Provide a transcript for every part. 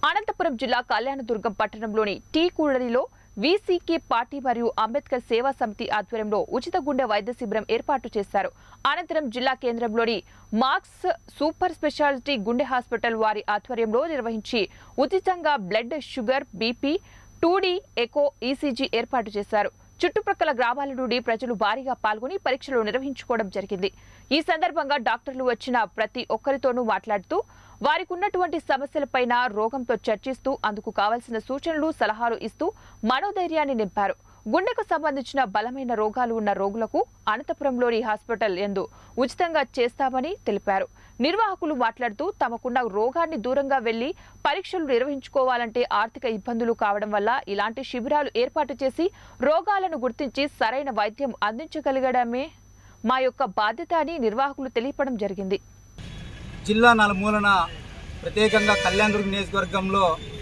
అనంతపురం జిల్లా కళ్యాణదుర్గం పట్టణంలోని టీ కూడలిలో వీసీకే పార్టీ మరియు అంబేద్కర్ సేవా సమితి ఆధ్వర్యంలో ఉచిత గుండె వైద్య శిబిరం ఏర్పాటు చేశారు అనంతరం జిల్లా కేంద్రంలోని మార్క్స్ సూపర్ స్పెషాలిటీ గుండె హాస్పిటల్ వారి ఆధ్వర్యంలో నిర్వహించి ఉచితంగా blood sugar BP two D echo ECG ఏర్పాటు చేశారు చుట్టుప్రక్కల గ్రామాల నుండి ప్రజలు భారీగా పాల్గొని పరీక్షలు నిర్వహించుకోవడం జరిగింది ఈ సందర్భంగా డాక్టర్లు వచ్చిన ప్రతి ఒక్కరితోనూ మాట్లాడుతూ వారికి ఉన్నటువంటి సమస్యలపైన రోగంతో చర్చిస్తూ అందుకు కావలసిన సూచనలు సలహాలు ఇస్తూ మనోధైర్యాన్ని నింపారు గుండెకు సంబంధించిన బలమైన రోగాలు ఉన్న రోగులకు అనంతపురంలోని హాస్పిటల్ ఎందు ఉచితంగా చేస్తామని తెలిపారు నిర్వాహకులు మాట్లాడుతూ తమకున్న రోగాన్ని దూరంగా వెళ్లి పరీక్షలు నిర్వహించుకోవాలంటే ఆర్థిక ఇబ్బందులు కావడం వల్ల ఇలాంటి శిబిరాలు ఏర్పాటు చేసి రోగాలను గుర్తించి సరైన వైద్యం అందించగలగడమే మా యొక్క బాధ్యత అని నిర్వాహకులు తెలియపడం జరిగింది జిల్లా నలుమూలన ప్రత్యేకంగా కళ్యాణదుర్గ నియోజకవర్గంలో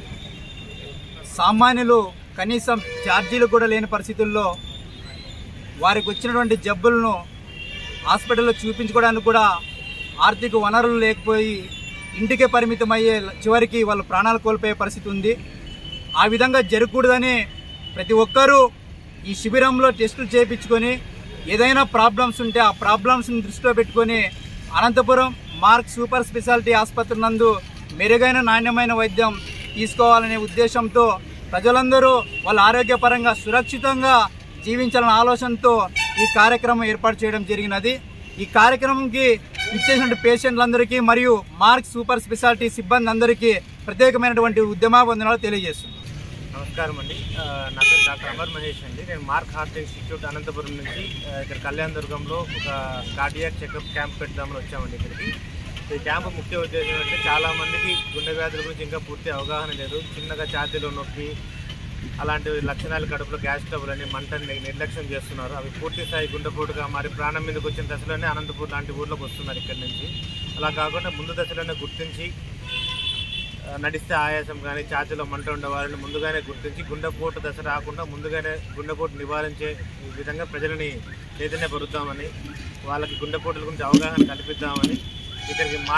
సామాన్యులు కనీసం ఛార్జీలు కూడా లేని పరిస్థితుల్లో వారికి వచ్చినటువంటి జబ్బులను హాస్పిటల్లో చూపించుకోవడానికి కూడా ఆర్థిక వనరులు లేకపోయి ఇంటికే పరిమితమయ్యే చివరికి వాళ్ళు ప్రాణాలు కోల్పోయే పరిస్థితి ఉంది ఆ విధంగా జరగకూడదని ప్రతి ఒక్కరూ ఈ శిబిరంలో టెస్టులు చేయించుకొని ఏదైనా ప్రాబ్లమ్స్ ఉంటే ఆ ప్రాబ్లమ్స్ని దృష్టిలో పెట్టుకొని అనంతపురం మార్క్ సూపర్ స్పెషాలిటీ ఆసుపత్రి నందు మెరుగైన నాణ్యమైన వైద్యం తీసుకోవాలనే ఉద్దేశంతో ప్రజలందరూ వాళ్ళ ఆరోగ్యపరంగా సురక్షితంగా జీవించాలనే ఆలోచనతో ఈ కార్యక్రమం ఏర్పాటు చేయడం జరిగినది ఈ కార్యక్రమంకి ఇచ్చేసిన పేషెంట్లందరికీ మరియు మార్క్ సూపర్ స్పెషాలిటీ సిబ్బంది అందరికీ ప్రత్యేకమైనటువంటి ఉద్యమాబంధనాలు తెలియజేస్తున్నాను నమస్కారం అండి ఆ, నా పేరు డాక్టర్ అమర్ మహేష్ అండి నేను మార్క్ హార్ట్ ఇన్స్టిట్యూట్ అనంతపురం నుంచి ఆ, ఇక్కడ కళ్యాణ్ దుర్గంలో ఒక కార్డియాక్ చెకప్ క్యాంప్ పెడదామని వచ్చామండి ఇక్కడికి ఈ క్యాంప్ ముఖ్య ఉద్దేశం అంటే చాలా మందికి గుండె వ్యాధుల గురించి ఇంకా పూర్తి అవగాహన లేదు చిన్నగా ఛాతీలో నొప్పి అలాంటి లక్షణాలు కడుపులో గ్యాస్ ట్రబుల్ అని మంటని నిర్లక్ష్యం చేస్తున్నారు అవి పూర్తి స్థాయి గుండెపోటుగా మరి ప్రాణం మీదకి వచ్చిన దశలోనే అనంతపూర్ లాంటి ఊర్లోకి వస్తున్నారు ఇక్కడి నుంచి అలా కాకుండా ముందు దశలోనే గుర్తించి ఆ, నడిస్తే ఆయాసం కానీ ఛాతీలో మంట ఉండే వారిని ముందుగానే గుర్తించి గుండెపోటు దశ రాకుండా ముందుగానే గుండెపోటు నివారించే విధంగా ప్రజలని చైతన్యపరుద్దామని వాళ్ళకి గుండెపోటుల గురించి అవగాహన కల్పిద్దామని ఇక్కడికి మా